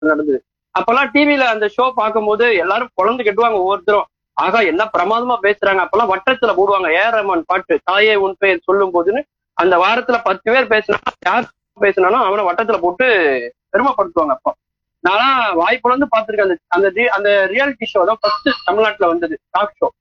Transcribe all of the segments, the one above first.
நடந்தது அப்பெல்லாம் டிவில அந்த ஷோ பார்க்கும்போது எல்லாரும் குழந்தை கட்டுவாங்க ஒவ்வொருத்தரும் ஆகா என்ன பிரமாதமா பேசுறாங்க அப்பெல்லாம் வட்டத்துல போடுவாங்க ஏஆர் ரஹ்மான் பாட்டு தாயே உன் பெயர் சொல்லும் போதுன்னு அந்த வாரத்துல பத்து பேர் பேசினா யார் பேசினாலும் அவனை வட்டத்துல போட்டு பெருமைப்படுத்துவாங்க அப்போ நான்லாம் வாய்ப்பு வந்து பார்த்திருக்கேன் அந்த அந்த ரி- அந்த ரியாலிட்டி ஷோ தான் ஃபர்ஸ்ட் தமிழ்நாட்டுல வந்தது டாக் ஷோ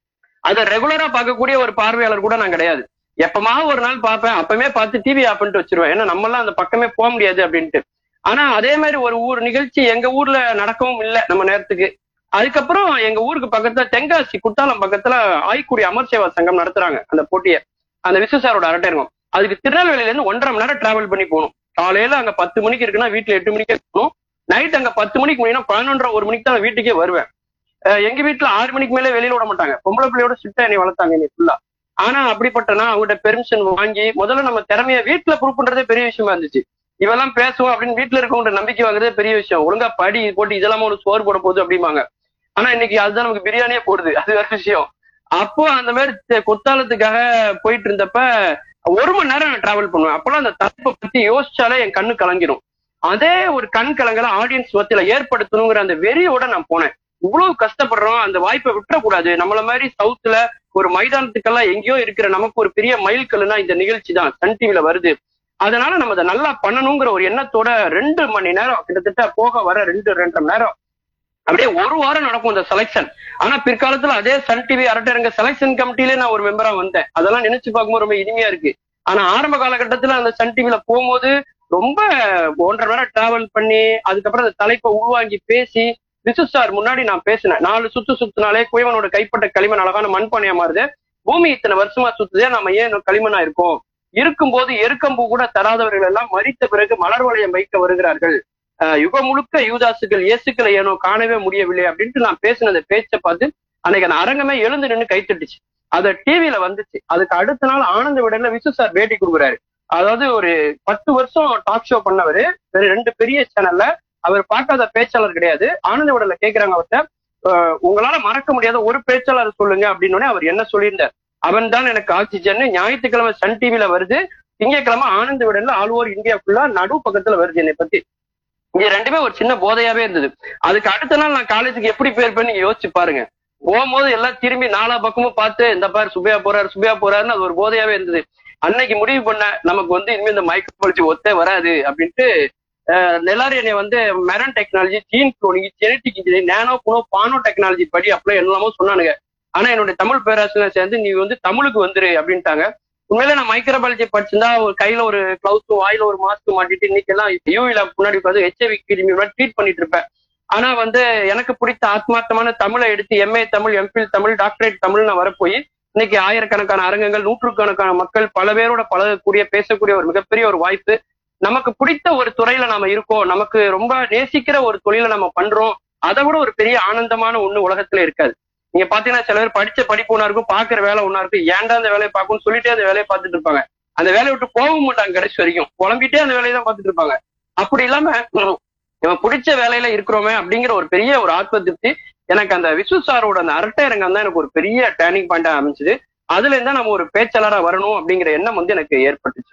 அதை ரெகுலரா பார்க்கக்கூடிய ஒரு பார்வையாளர் கூட நான் கிடையாது எப்பமா ஒரு நாள் பார்ப்பேன் அப்பவே பார்த்து டிவி ஆஃப் பண்ணிட்டு வச்சிருவேன் ஏன்னா நம்ம எல்லாம் அந்த பக்கமே போக முடியாது அப்படின்ட்டு ஆனா அதே மாதிரி ஒரு ஊர் நிகழ்ச்சி எங்க ஊர்ல நடக்கவும் இல்லை நம்ம நேரத்துக்கு அதுக்கப்புறம் எங்க ஊருக்கு பக்கத்துல தென்காசி குத்தாலம் பக்கத்துல ஆய்க்குடி அமர் சேவா சங்கம் நடத்துறாங்க அந்த போட்டியை அந்த விஸ்வசாரோட அரட்டையரங்கம் அதுக்கு திருநெல்வேலியில இருந்து ஒன்றரை மணி நேரம் டிராவல் பண்ணி போகணும் காலையில அங்க பத்து மணிக்கு இருக்குன்னா வீட்டுல எட்டு மணிக்கே போகணும் நைட் அங்க பத்து மணிக்கு முடியும்னா பதினொன்றரை ஒரு மணிக்கு தான் நான் வீட்டுக்கே வருவேன் அஹ் எங்க வீட்டுல ஆறு மணிக்கு மேலே வெளியில விட மாட்டாங்க பொம்பளை பிள்ளையோட ஸ்ட்ரிக்டா என்னை வளர்த்தாங்க என்னை ஃபுல்லா ஆனா அப்படிப்பட்டனா அவங்ககிட்ட பெர்மிஷன் வாங்கி முதல்ல நம்ம திறமைய வீட்டுல ப்ரூவ் பண்றதே பெரிய விஷயமா இருந்துச்சு இவெல்லாம் பேசுவோம் அப்படின்னு வீட்டுல இருக்கவங்க நம்பிக்கை வாங்குறதே பெரிய விஷயம் ஒழுங்கா படி போட்டு இதெல்லாம் ஒரு சோறு போட போகுது அப்படிம்பாங்க ஆனா இன்னைக்கு அதுதான் நமக்கு பிரியாணியே போடுது அது வேற விஷயம் அப்போ அந்த மாதிரி தெ- குத்தாலத்துக்காக போயிட்டு இருந்தப்ப ஒரு மணி நேரம் நான் டிராவல் பண்ணுவேன் அப்பெல்லாம் அந்த தலைப்பை பத்தி யோசிச்சாலே என் கண்ணு கலங்கிரும் அதே ஒரு கண் கலங்கல ஆடியன்ஸ் மத்தியில ஏற்படுத்தணுங்கிற அந்த வெறியோட நான் போனேன் இவ்வளவு கஷ்டப்படுறோம் அந்த வாய்ப்பை விட்டுறக்கூடாது நம்மள மாதிரி சவுத்துல ஒரு மைதானத்துக்கெல்லாம் எங்கேயோ இருக்கிற நமக்கு ஒரு பெரிய மைல்கல்லுனா இந்த நிகழ்ச்சி தான் சன் டிவில வருது அதனால நம்ம அதை நல்லா பண்ணணுங்கிற ஒரு எண்ணத்தோட ரெண்டு மணி நேரம் கிட்டத்தட்ட போக வர ரெண்டு ரெண்டரை மணி நேரம் அப்படியே ஒரு வாரம் நடக்கும் இந்த செலெக்ஷன் ஆனா பிற்காலத்துல அதே சன் டிவி அரட்டரங்க செலெக்ஷன் கமிட்டிலே நான் ஒரு மெம்பரா வந்தேன் அதெல்லாம் நினைச்சு பார்க்கும்போது ரொம்ப இனிமையா இருக்கு ஆனா ஆரம்ப காலகட்டத்துல அந்த சன் டிவில போகும்போது ரொம்ப ஒன்றரை மணி நேரம் டிராவல் பண்ணி அதுக்கப்புறம் அந்த தலைப்பை உள்வாங்கி பேசி விசு சார் முன்னாடி நான் பேசினேன் நாலு சுத்து சுத்தினாலே குயவனோட கைப்பட்ட களிமண் அழகான மண்பானையா மாறுது பூமி இத்தனை வருஷமா சுத்துதே நம்ம ஏன் இன்னும் களிமண்ணா இருக்கோம் இருக்கும்போது எருக்கம்பூ கூட தராதவர்கள் எல்லாம் மறித்த பிறகு மலர் வளையம் வைக்க வருகிறார்கள் ஆஹ் யுகம் முழுக்க யூதாசுகள் இயேசுக்களை ஏனோ காணவே முடியவில்லை அப்படின்ட்டு நான் பேசின அந்த பேச்சை பார்த்து அன்னைக்கு அந்த அரங்கமே எழுந்து நின்று கைத்தட்டுச்சு அது டிவில வந்துச்சு அதுக்கு அடுத்த நாள் ஆனந்த விடல விசு சார் பேட்டி கொடுக்குறாரு அதாவது ஒரு பத்து வருஷம் டாக் ஷோ பண்ணவரு வேற ரெண்டு பெரிய சேனல்ல அவர் பார்க்காத பேச்சாளர் கிடையாது ஆனந்த விடல கேக்குறாங்க அவர்கிட்ட "அஹ், உங்களால மறக்க முடியாத ஒரு பேச்சாளர் சொல்லுங்க அப்படின்னு அவர் என்ன சொல்லியிருந்தார் அவன் தான் எனக்கு ஆக்சிஜன் ஞாயிற்றுக்கிழமை சன் டிவில வருது திங்கட்கிழமை ஆனந்த விடல ஆல் ஓவர் இந்தியா ஃபுல்லா நடு பக்கத்துல வருது என்னை பத்தி இங்க ரெண்டுமே ஒரு சின்ன போதையாவே இருந்தது அதுக்கு அடுத்த நாள் நான் காலேஜுக்கு எப்படி பேர் பண்ணி நீங்க யோசிச்சு பாருங்க போகும்போது எல்லாம் திரும்பி நாலா பக்கமும் பார்த்து இந்த பாரு சுபையா போறாரு சுபையா போறாருன்னு அது ஒரு போதையாவே இருந்தது அன்னைக்கு முடிவு பண்ண நமக்கு வந்து இனிமே இந்த மைக்ரோபாலஜி ஒத்தே வராது அப்படின்ட்டு அஹ், எல்லாரும் என்னை வந்து மெரன் technology gene cloning genetic engineering nano குனோ பானோ டெக்னாலஜி படி அப்படி என்னெல்லாமோ சொன்னானுங்க ஆனா என்னுடைய தமிழ் பேராசிரியர் சேர்ந்து நீ வந்து தமிழுக்கு வந்துரு அப்படின்ட்டாங்க உண்மையில நான் மைக்ரோபாலஜி படிச்சிருந்தா ஒரு கையில ஒரு கிளவுஸும் வாயில ஒரு மாஸ்க் மாட்டிட்டு இன்னைக்கு எல்லாம் யூவில முன்னாடி உட்காந்து ஹெச்ஐவி கிருமி ட்ரீட் பண்ணிட்டு இருப்பேன் ஆனா வந்து எனக்கு பிடித்த ஆத்மார்த்தமான தமிழை எடுத்து MA Tamil MPhil Tamil doctorate Tamil நான் வரப்போய் இன்னைக்கு ஆயிரக்கணக்கான அரங்கங்கள் நூற்றுக்கணக்கான மக்கள் பல பேரோட பழகக்கூடிய பேசக்கூடிய ஒரு மிகப்பெரிய ஒரு வாய்ப்பு நமக்கு பிடித்த ஒரு துறையில நாம இருக்கோம் நமக்கு ரொம்ப நேசிக்கிற ஒரு தொழிலை நம்ம பண்றோம் அதை விட ஒரு பெரிய ஆனந்தமான ஒண்ணு உலகத்துல இருக்காது நீங்க பாத்தீங்கன்னா சில பேர் படிச்ச படிப்பு ஒண்ணா இருக்கும் பாக்குற வேலை ஒண்ணா இருக்கும் ஏன்டா அந்த வேலையை பார்க்கணும்னு சொல்லிட்டே அந்த வேலையை பார்த்துட்டு இருப்பாங்க அந்த வேலையை விட்டு போகவும் மாட்டாங்க கடைசி வரைக்கும் புலம்பிட்டே அந்த வேலையை தான் பார்த்துட்டு இருப்பாங்க அப்படி இல்லாம நம்ம பிடிச்ச வேலையில இருக்கிறோமே அப்படிங்கிற ஒரு பெரிய ஒரு ஆத்ம திருப்தி எனக்கு அந்த விசு சாரோட அந்த அரட்டை அரங்கம் தான் எனக்கு ஒரு பெரிய டேர்னிங் பாயிண்டா அமைஞ்சது அதுல இருந்தா நம்ம ஒரு பேச்சாளரா வரணும் அப்படிங்கிற எண்ணம் வந்து எனக்கு ஏற்பட்டுச்சு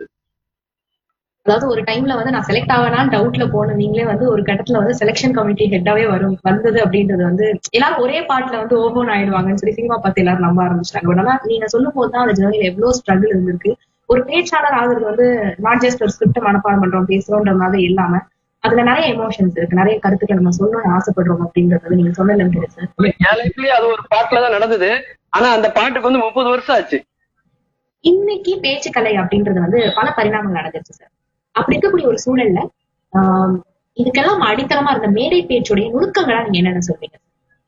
அதாவது ஒரு டைம்ல வந்து நான் செலக்ட் ஆவேனான்னு டவுட்ல போன நீங்களே வந்து ஒரு கட்டத்துல வந்து செலெக்ஷன் கமிட்டி ஹெட்டாவே வரும் வந்தது அப்படின்றது வந்து எல்லாரும் ஒரே பாட்டுல வந்து ஓபன் ஆயிடுவாங்கன்னு சொல்லி சினிமா பார்த்து எல்லாரும் நம்ப ஆரம்பிச்சிட்டாங்க பட் ஆனா நீங்க சொல்லும் போது தான் அந்த ஜேர்னில எவ்வளவு ஸ்ட்ரகிள் இருந்திருக்கு ஒரு பேச்சாளர் ஆகுறது வந்து நாட் ஜஸ்ட் ஒரு ஸ்கிரிப்ட் மனப்பாடம் பண்றோம் பேசுறோன்ற மாதிரி இல்லாம அதுல நிறைய எமோஷன்ஸ் இருக்கு நிறைய கருத்துக்களை நம்ம சொல்லணும்னு ஆசைப்படுறோம் அப்படின்றது வந்து நீங்க சொன்னதுல இருந்து சார் என் லைஃப்லயே அது ஒரு பாட்டுல தான் நடந்தது ஆனா அந்த பாட்டுக்கு வந்து முப்பது வருஷம் ஆச்சு இன்னைக்கு பேச்சுக்கலை அப்படின்றது வந்து பல பரிணாமங்கள் நடந்துருச்சு சார் அப்படி இருக்கக்கூடிய ஒரு சூழல்ல ஆஹ் இதுக்கெல்லாம் அடித்தளமா இருந்த மேடை பேச்சுடைய நுணுக்கங்களா நீங்க என்னென்ன சொல்றீங்க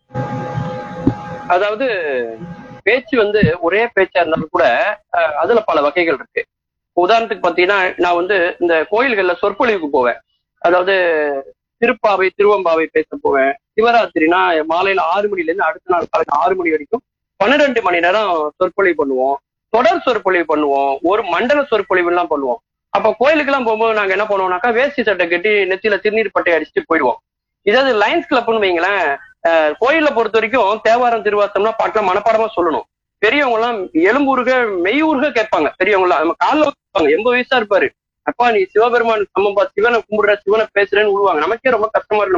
அதாவது பேச்சு வந்து ஒரே பேச்சா இருந்தாலும் கூட அஹ், அதுல பல வகைகள் இருக்கு உதாரணத்துக்கு பாத்தீங்கன்னா நான் வந்து இந்த கோயில்கள்ல சொற்பொழிவுக்கு போவேன் அதாவது திருப்பாவை திருவம்பாவை பேச போவேன் சிவராத்திரினா மாலையில ஆறு மணில இருந்து அடுத்த நாள் காலையில ஆறு மணி வரைக்கும் பன்னிரெண்டு மணி நேரம் சொற்பொழிவு பண்ணுவோம் தொடர் சொற்பொழிவு பண்ணுவோம் ஒரு மண்டல சொற்பொழிவு எல்லாம் பண்ணுவோம் அப்ப கோயிலுக்கு எல்லாம் போகும்போது நாங்க என்ன பண்ணுவோம்னாக்கா வேஷ்டி சட்டை கட்டி நெத்தியில திருநீர் பட்டை அடிச்சுட்டு போயிடுவோம் இதாவது லைன்ஸ் கிளப்னு வைங்களேன் அஹ், கோயிலை பொறுத்த வரைக்கும் தேவாரம் திருவாசம்னா பாட்டுலாம் மனப்பாடமா சொல்லணும் பெரியவங்க எல்லாம் எலும்புருக மெய்யூருக கேட்பாங்க பெரியவங்க எல்லாம் நம்ம காலில் வைப்பாங்க எண்பது வயசா இருப்பாரு அப்பா நீ சிவபெருமான் சமம்பா சிவனை கும்பிடுற சிவனை பேசுறேன்னு விடுவாங்க நமக்கே ரொம்ப கஷ்டமா இருக்கு